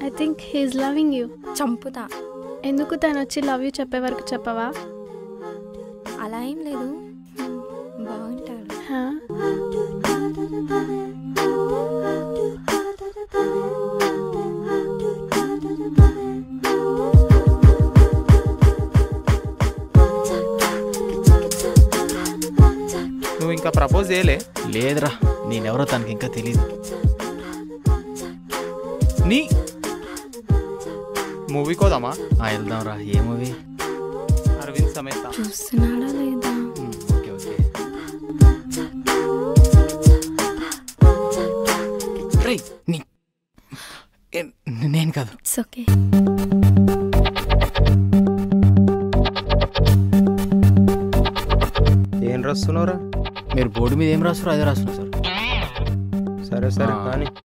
I think he is loving you చంపుతా ఎందుకు తను వచ్చి లవ్ యూ చెప్పే వరకు చెప్పవా అలా ఏం లేదు బాగుంటాడు హా? నువ్వు ఇంకా ప్రపోజ్ చేయలే లేదురా నేనెవరో తనకి ఇంకా తెలియదు నీ మూవీ కోదామా ఆ వెళ్దాంరా ఏ మూవీ అరవింద్ సమేత చూస్తున్నాడా లేదా ఓకే ఓకే రేయ్, నీ ఏ, నేను కాదు ఇట్స్ ఓకే ఏం రాస్తున్నావురా మీరు బోర్డు మీద ఏం రాస్తారు అదే రాస్తున్నారు సార్ సరే సరే ఆ. కానీ